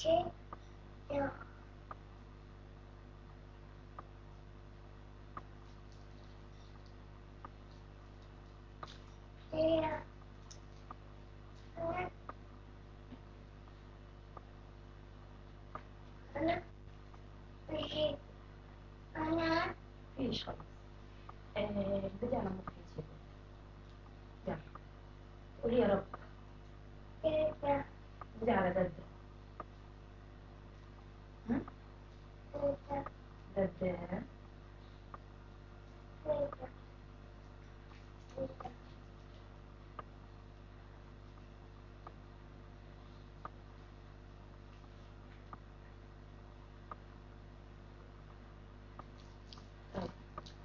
فيش خلاص آه، بدي على مخي يلا قولي يا رب بدي على دد هم؟ دد طيب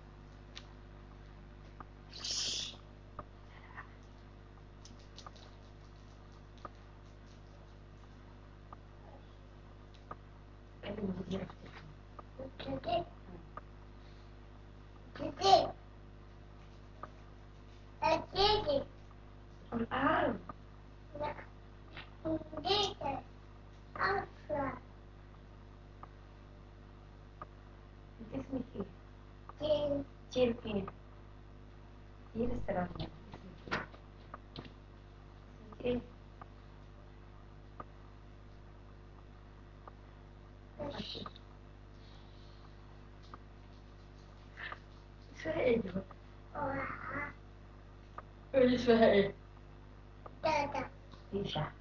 كلمة بدي أفتح الأعرض انت اسمك ايه؟ تير فين؟ تير السلام اسمك ايه؟ اسمك ايه؟ ماشي. اسمها ايه دي بقى؟ قولي اسمها ايه؟ ريشة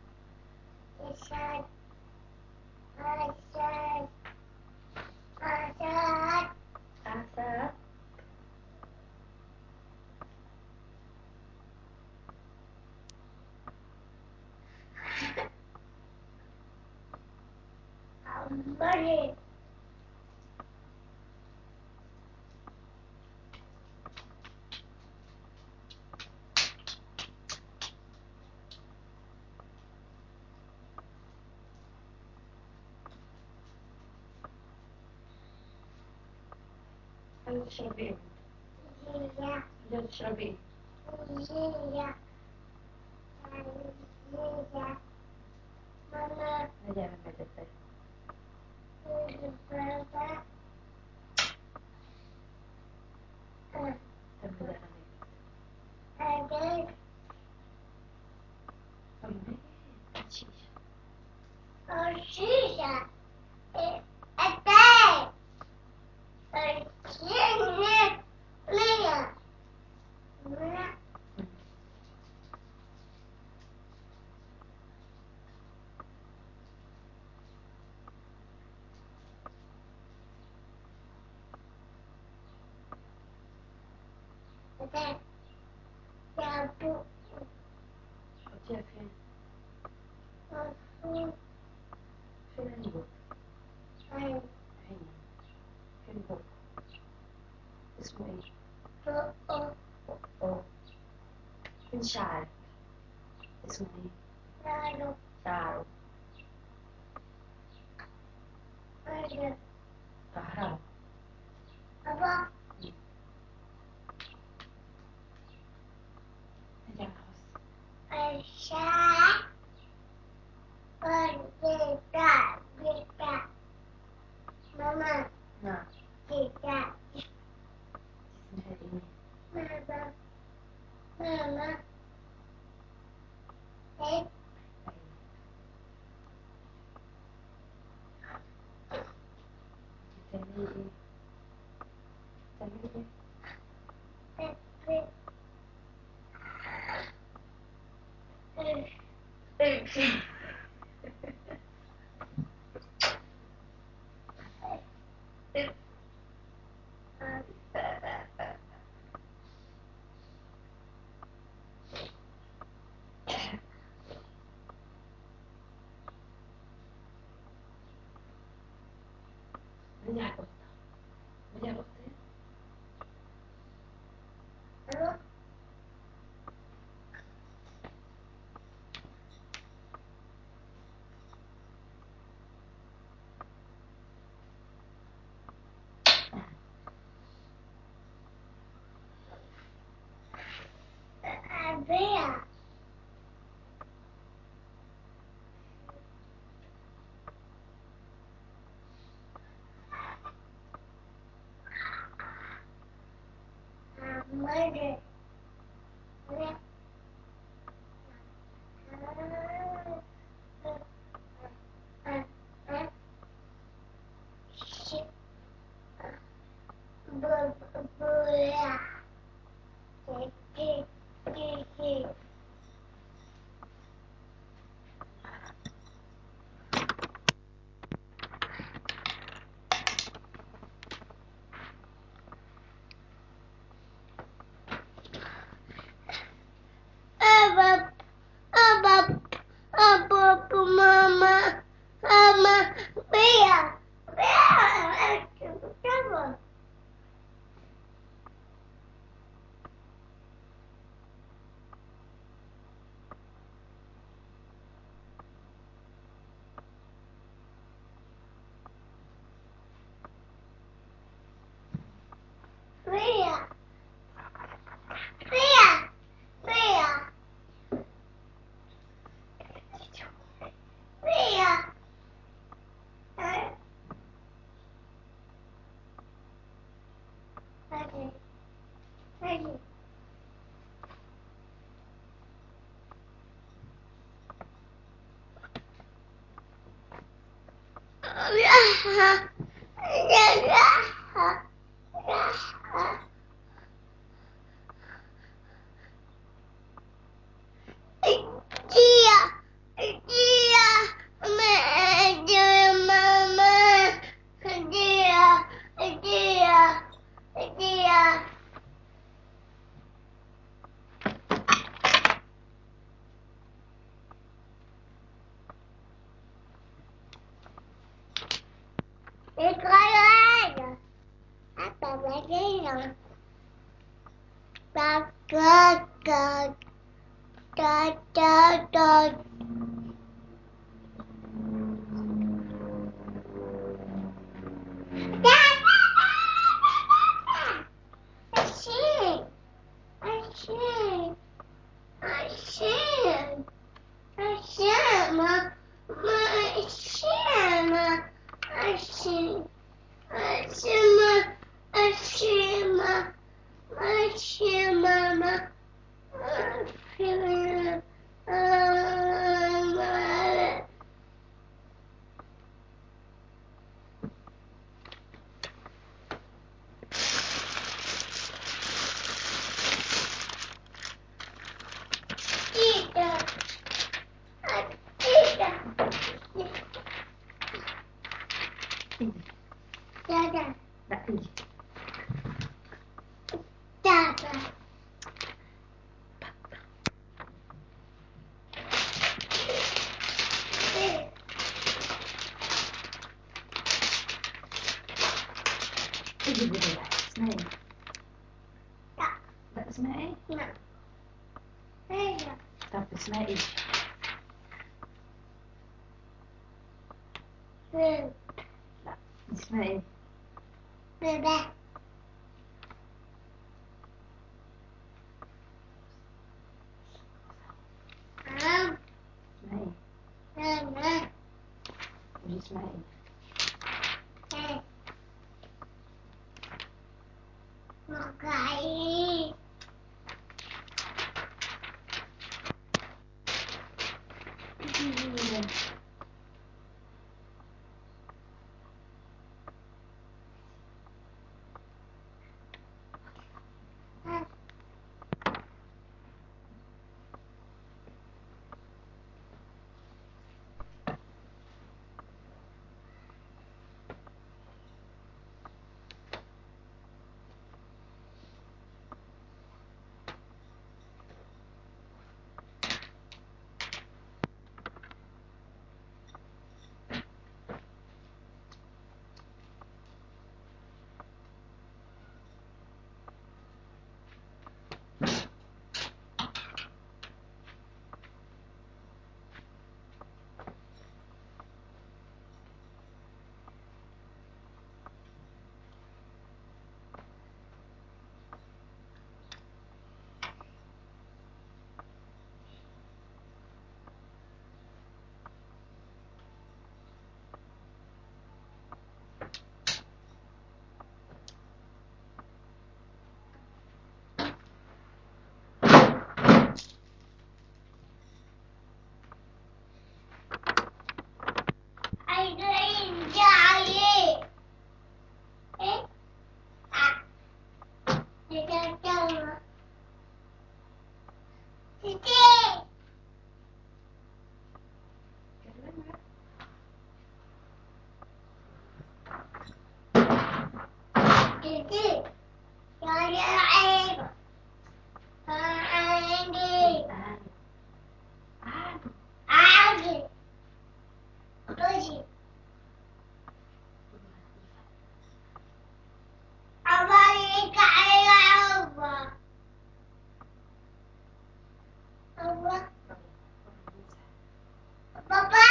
أسد عايزة تشربي ايه؟ عايزة تشربي ايه؟ نادي على مدى البيت تمدي على مدى أمي شيشة حطيها فين؟ فين البوك؟ فين؟ فين البوك؟ اسمه ايه؟ أوه فين شعرك؟ اسمه ايه؟ شعره كهرباء نادي على حس نعم اسمها ايه؟ أيوة. بتعملي ايه؟ بتعملي ايه؟ بدي على القطة بدي على القطة Abab, abab, abab, mama, mama, Bea, Bea, Bravo. Bea, Bea, Bea. Bea. Eh. Hadi. Hadi. Dia, dia, dia, mama, dia, dia, dia. Sekarang, apa lagi yang tak tak tak tak tak Asyik. Asyik. Asyik. Asyik, Ma. Ma, asyik, Ma. Asyik. Asyik, Ma. Asyik, Ma. Asyik, Mama. Asyik. Mama. Tidak. Tidak. Tidak. لا انت Tidak. اجي بدي اسمها ايه لا. لا اسمها ايه لا. Tidak. طب اسمها ايه Tidak. لا دي اسمها ايه Tidak. Am. اسمها ايه Mama. ودي اسمها ايه Eh. Makai. Papa.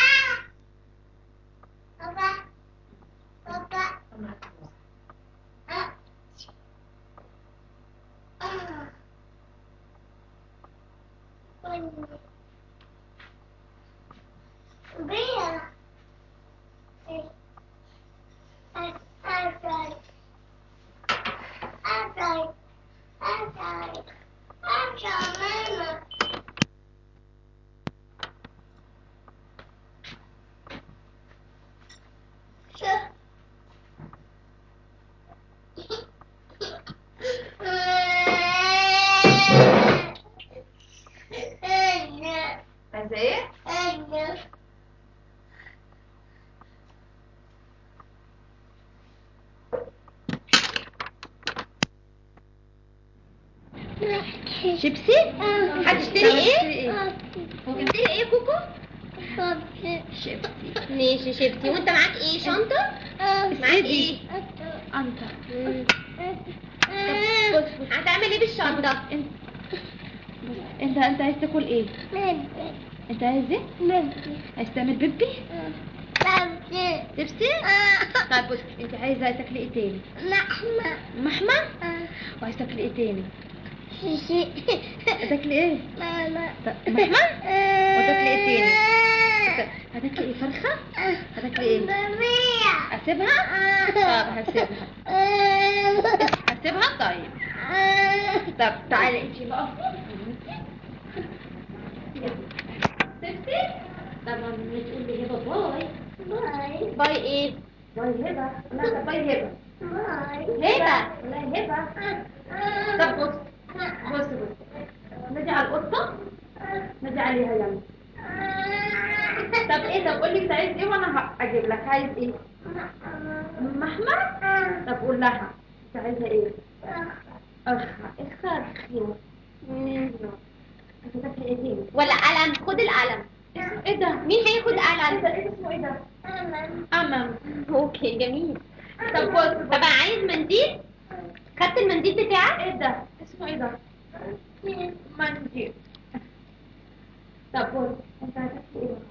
Papa. Papa. Ah. Ah. Bria. Eh. Ah, ah, sorry. Ah, sorry. Ah, sorry. Ah, sorry, Mama. Sure. عايزة ايه؟ شيبسي هتشتري ايه هتشتري ايه كوكو شيبسي ماشي شيبسي وانت معاك ايه شنطه معاك ايه انت هتعمل ايه بالشنطه انت انت انت عايز تاكل ايه؟ انت عايز ايه؟ عايز تعمل بيبي؟ شيبسي؟ طيب بص انت عايزة تاكلي ايه تاني؟ محمى؟ وعايز تاكلي ايه تاني؟ هتاكلي ايه؟ طب محمى؟ وتاكلي ايه تاني؟ هتاكلي ايه فرخة؟ هتاكلي ايه؟ اسيبها؟ طب هسيبها هسيبها طيب طب تعالي انتي بقى شيبسي؟ طبعا بتقول لي هبه باي باي ايه؟ باي هبه لا طب باي هبه هبه لا هبه طب بص بص بص نادي على القطه نادي عليها يلا طب ايه طب قولي انت عايز ايه وانا ه- اجيب لك عايز ايه محمر طب قول لها انت عايزه ايه اخ اخ انت تاكلي ايه تاني ولا قلم خد القلم اسمه ايه ده مين هياخد ايه قلم ده ايه اسمه ايه ده امم اوكي جميل طب بص طب بص عايز منديل خدت المنديل بتاعك ايه ده اسمه ايه ده منجي طب بص انت هتاكلي ايه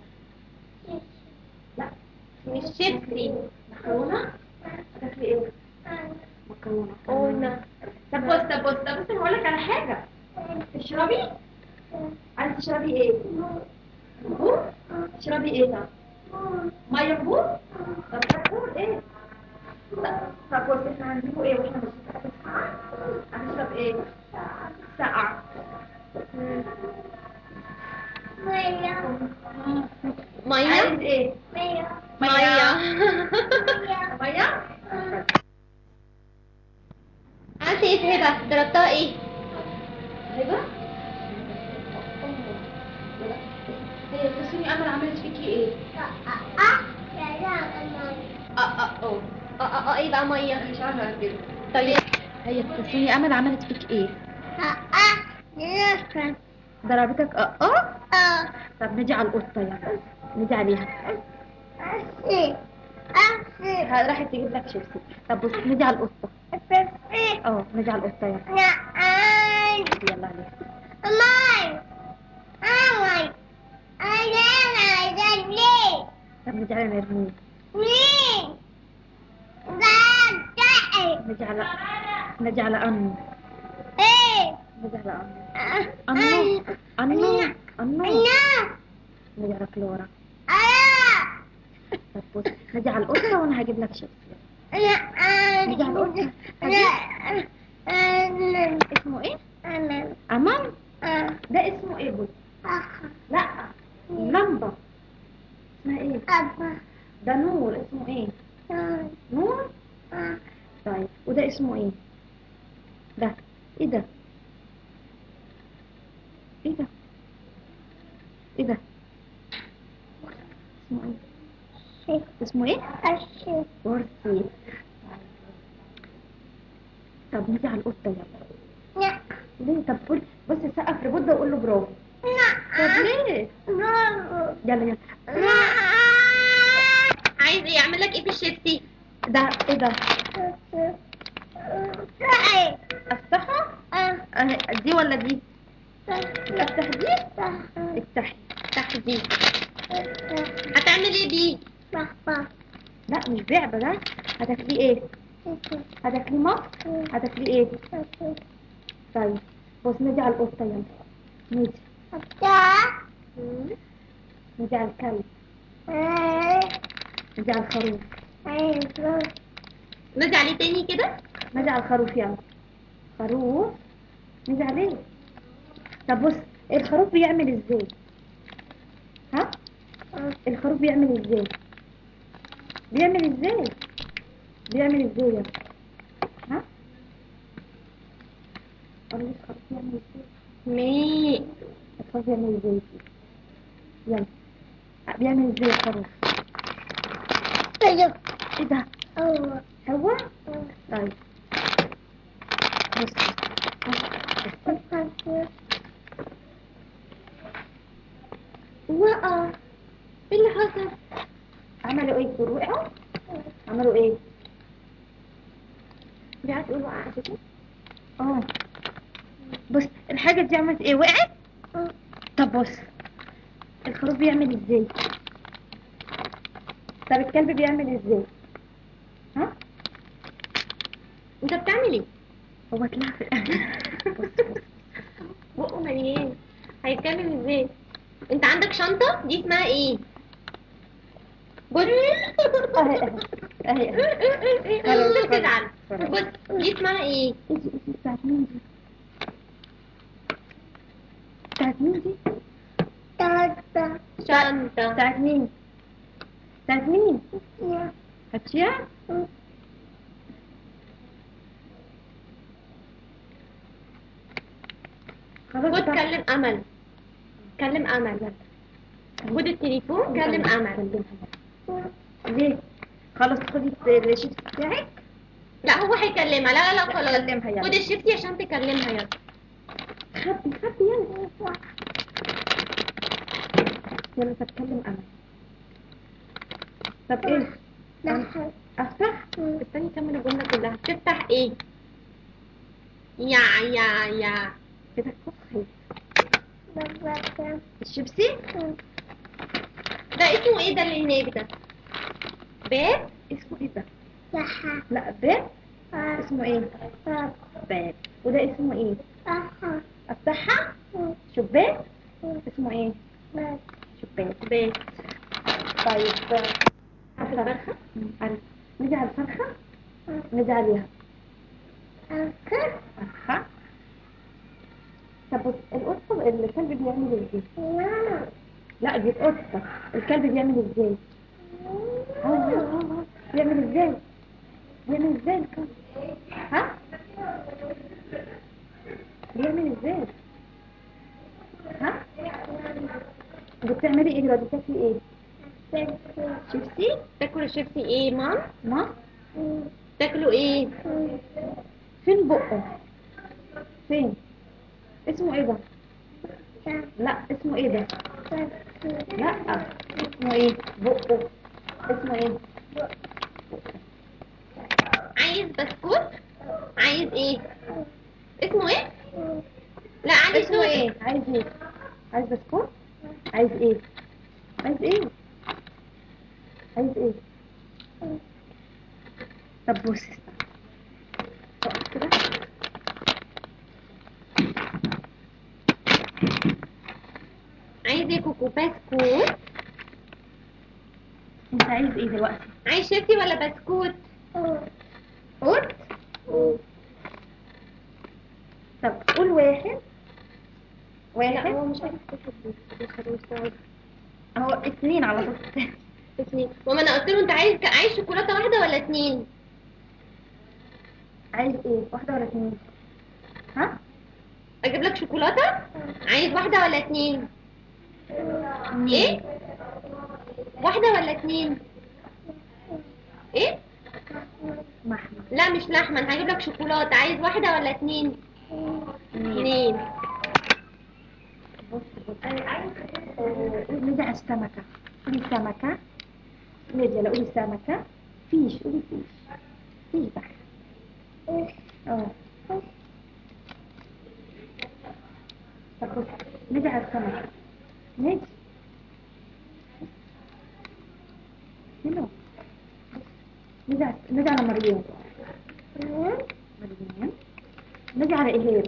لا مش شيبسي مكرونه هتاكلي ايه مكرونه قولنا طب بص طب بص طب بص هقول لك على حاجه تشربي عايز تشربي ايه بور تشربي ايه ده ميه بور طب هتقول ايه لا طب بص احنا هنجيبه ايه واحنا ماشيين هنشرب ايه سقع ميه عايز ايه ميه ميه عملت ايه في هبه ضربتها ايه هبه هي بتصيري امل عملت فيكي ايه اه اه اه اه اه اه ايه بقى ميه مش عارفه كده طيب هي بتصيري امل عملت فيك ايه ضربتك اه اه طب نجي على القطه يلا نجي عليها ها- راحت تجيب لك شيبسي طب بص نجي على القطه اه نجي على القطه يلا يلا عليها طب نجي على نرمين نجي على نجي على أنو نجي على أنو أنو أنو أنو نجي على كلورا طب بص نجي على القطة وأنا هجيب لك شيبسي نجي على القطة اسمه إيه؟ أمل ده اسمه إيه بص لا لمبة اسمها إيه؟ ده نور اسمه ايه نور طيب وده اسمه ايه ده ايه ده ايه ده ايه ده اسمه ايه اسمه ايه كرسي طب نيجي على القطة يلا ليه طب قول بص سقف لبودة وقول له برافو طب ليه يلا يلا عايز ايه اعمل لك ايه في الشيبسي ده ايه ده افتحها اهي دي ولا دي افتح دي افتحي افتحي دي هتعمل ايه دي لا مش لعبة ده هتاكليه ايه هتاكليه مصر هتاكليه ايه طيب بص نيجي على القطة يلا نيجي نيجي على الكلب نيجي على الخروف نزل عليه تاني كده نيجي على الخروف يلا خروف نيجي عليه طب بص الخروف بيعمل ازاي ها الخروف بيعمل ازاي بيعمل ازاي بيعمل ازاي يلا ها قولي الخروف بيعمل ازاي مي الخروف بيعمل ازاي يلا بيعمل ازاي الخروف ايه ده هو طيب بص بص. وقع ايه اللي حصل عملوا ايه دول وقعوا عملوا ايه دي هتقول وقع كده اه بص الحاجة دي عملت ايه وقعت طب بص الخروف بيعمل ازاي طب الكلب بيعمل ازاي ها انت بتعمل ايه هو اتلعب في بص بص بقه مليان هيتكلم ازاي انت عندك شنطة دي اسمها ايه بص اهي اهي اهي خلاص، انت خلاص، بتزعل خلاص. بص دي اسمها ايه ايدي ايدي بتاعت مين دي بتاعت مين دي شنطة بتاعت مين بتاعت مين هاتشيها خلاص خد بقى. كلم امل كلم امل خد التليفون كلم امل كلمها. ليه خلاص خدي الشيبس بتاعك لا هو هيكلمها لا لا لا خلاص كلمها يلا. خد الشيبسي عشان تكلمها يلا خبي خبي يلا يلا تتكلم انا طب ايه افتح استني كمل الجملة كلها تفتح ايه يا يا يا كده كفي الشيبسي ده اسمه ايه ده اللي هناك ده باب اسمه ايه ده لا باب اسمه ايه باب وده اسمه ايه افتحها شباك اسمه ايه شباك باب طيب عارف الفرخة عارف نيجي على الفرخة نيجي عليها فرخة طب بص القطة الكلب بيعمل ازاي لا دي القطة الكلب بيعمل ازاي اه اه اه اه. بيعمل ازاي بيعمل ازاي الكلب ها بيعمل ازاي ها بتعملي ايه دلوقتي بتاكلي ايه شيبسي تاكل الشيبسي ايه مام ما تاكلوا ايه فين بقه فين اسمه ايه ده لا اسمه ايه ده لا اسمه ايه بقه اسمه ايه عايز بسكوت عايز ايه اسمه ايه لا علي اسمه ايه عايز ايه عايز بسكوت عايز ايه عايز ايه عايز ايه طب بص اقف كده عايز ايه كوكو بسكوت انت عايز ايه دلوقتي عايز شيبسي ولا بسكوت قلت طب قول واحد لا واحد هو مش عايز كوكو مش عايز اهو اتنين على طول اتنين ماما انا قلت له انت عايز عايز شوكولاته واحده ولا اتنين عايز ايه واحدة ولا اتنين ها اجيب لك شوكولاته عايز واحده ولا اتنين ايه واحده ولا اتنين ايه محمد لا مش لحمه انا هجيب لك شوكولاته عايز واحده ولا اتنين اتنين بص بص آه، نيجي على السمكة قولي سمكة نيجي لا قولي سمكة فيش قولي فيش فيش بحر اه طب بص نيجي على السمكة نيجي هنا نيجي على نيجي على مريم مريم نيجي على إيهاب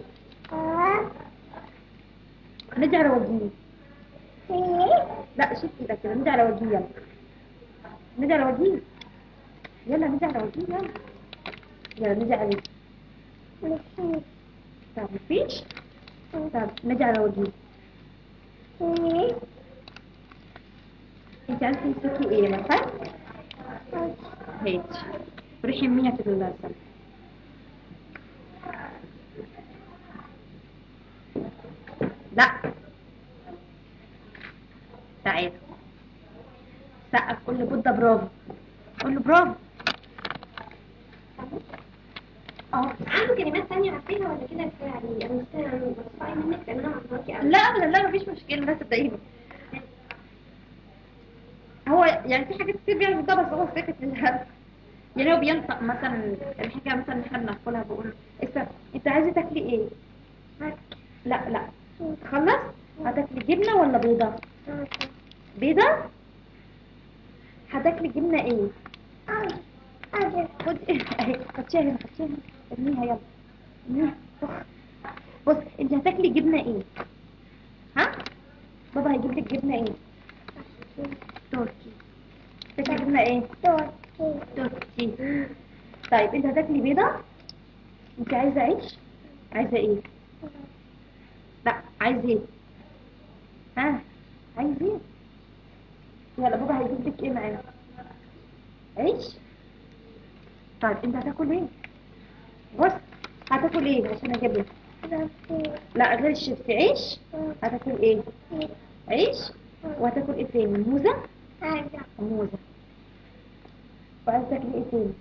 نيجي على وجيه لا شوف كده كده نيجي على وجيه يلا نيجي على وجيه يلا نيجي على وجيه يلا يلا نيجي على وجيه طب مفيش طب نيجي على وجيه انت عايزه تمسكي ايه مثلا هيك روحي مية في اللسان لا تعالى سقف قول له بودة برافو قول له برافو اه عنده كلمات تانية عارفينها ولا كده كفاية عليه انا مستني بصفاي منك لان انا معطاكي قوي لا ابدا لا مفيش مشكله لا صدقيني هو يعني في حاجات كتير بيعمل ده بس هو فكره الهبل يعني هو بينطق مثلا الحاجه مثلا اللي احنا بناكلها بقول له انت انت عايزه تاكلي ايه؟ لا لا خلص هتاكلي جبنه ولا بيضه؟ بيضه؟ هتاكلي جبنه ايه؟ خد اهي حطيها هنا حطيها هنا ارميها يلا ارميها بص انت هتاكلي جبنه ايه؟ ها؟ بابا هيجيب لك جبنه ايه؟ تركي تاكلي جبنه ايه؟ تركي طيب انت هتاكلي بيضه؟ انت عايزه عيش؟ عايزه ايه؟ لا عايز ايه؟ ها؟ عايز ايه؟ يلا بابا هيجيب لك ايه معاه؟ عيش؟ طيب انت هتاكل ايه؟ بص هتاكل ايه عشان اجيب لك؟ لا غير الشيبسي عيش؟ هتاكل ايه؟ عيش؟ وهتاكل ايه تاني؟ موزة؟ موزة وعايز تاكلي ايه تاني؟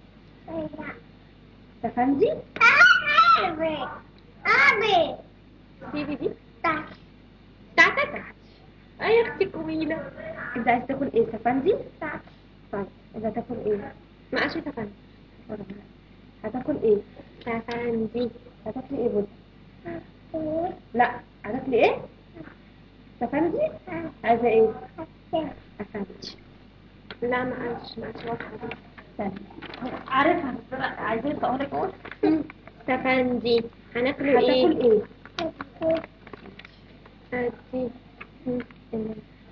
سفندي؟ بيبي دي بتاعتك اه يا اختي جميلة انت عايز تاكل ايه سفندي؟ طيب انت هتاكل ايه؟ ما قالش سفن ولا لا. هتاكل ايه؟ سفندي هتاكلي ايه بص؟ لا هتاكلي ايه؟ سفندي؟ عايزة ايه؟ سفندي لا ما قالش ما قالش واضحة دي استنى عارفها بس انا عايزين اقول لك اقول مم. سفندي هناكله هتاكل ايه؟ ايه؟ هاتي مم. إيه؟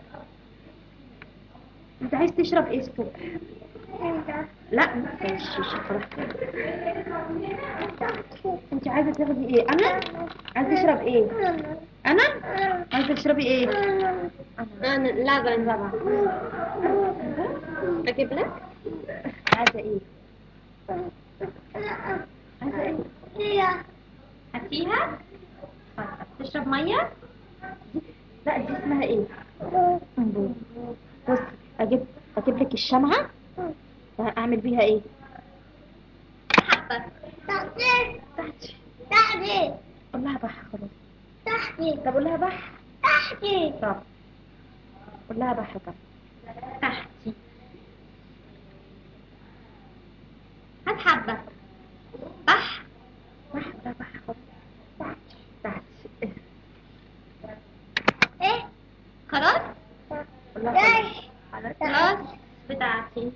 انت عايز تشرب ايه الصبح؟ لا ما تبقاش شوكولاته انت عايزه تاخدي ايه؟ انا؟ عايزه تشرب ايه؟ انا؟ عايزه تشربي ايه؟ انا انا لبن طبعا اجيب لك عايزه ايه؟ عايزه ايه؟ هاتيها طيب، تشرب ميه؟ دي- لا دي اسمها ايه؟ انبوب بص اجيب اجيب لك الشمعة اعمل بيها ايه؟ حبة تحتي قول لها بح خلاص طب قول لها بح طب قول لها بح طب تحتي هات حبة بح بح لا بح خلاص تحتي خلاص قول لها خلاص خلاص بتاعتي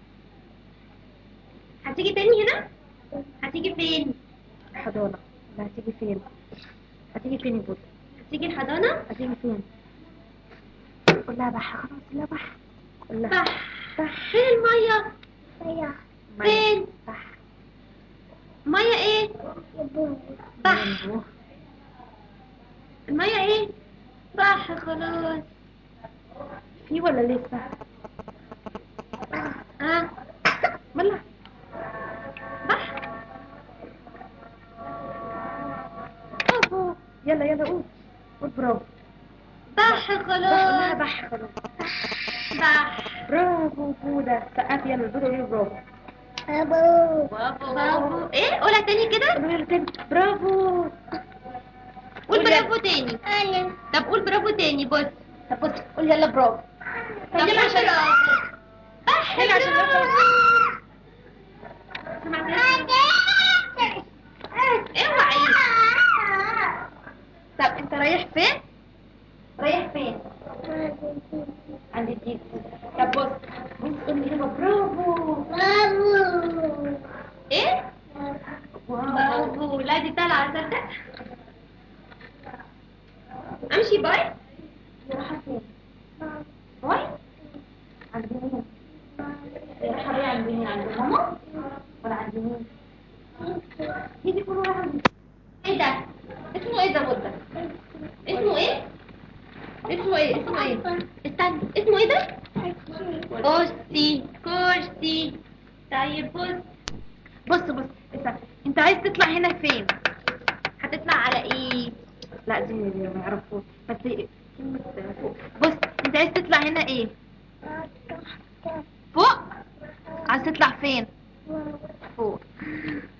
هتيجي تاني هنا هتيجي فين حضانة لا هتيجي فين؟ هتيجي فين يا بود؟ هتيجي الحضانة هتيجي فين؟ قول لها بح خلاص لا بح قول لها بح بح فين المية فين بح المية ايه بح ينبو. المية ايه بح خلاص في ولا لسه؟ يلا يلا قول قول برافو بح بح قولها خلاص بح خلاص بح برافو بودا سقف يلا بودا قولي برافو أبو برافو برافو ايه قولها تاني كده قولوا يلا تاني برافو قول قول يلا. برافو تاني أنا طب قول برافو تاني بص طب بص قول يلا برافو طب يلا قول عشان برافو بح يلا عشان برافو اوعي طب انت رايح فين؟ رايح فين؟ عند الديك طب بص بص قول لي يلا برافو ايه برافو لا دي طالعه تصدق امشي باي رايحة فين؟ باي؟ عند مين؟ رايحة باي عند مين؟ عند ماما؟ ولا عند مين؟ هي دي كله رايحة عند ايه ده اسمه ايه ده بودة اسمه ايه اسمه ايه اسمه ايه استنى اسمه ايه ده كرسي كرسي طيب بص بص بص استنى انت عايز تطلع هنا فين؟ هتطلع على ايه لا دي ما يعرفوش بس إيه؟ كلمة فوق بص انت عايز تطلع هنا ايه؟ فوق؟ عايز تطلع فين؟ فوق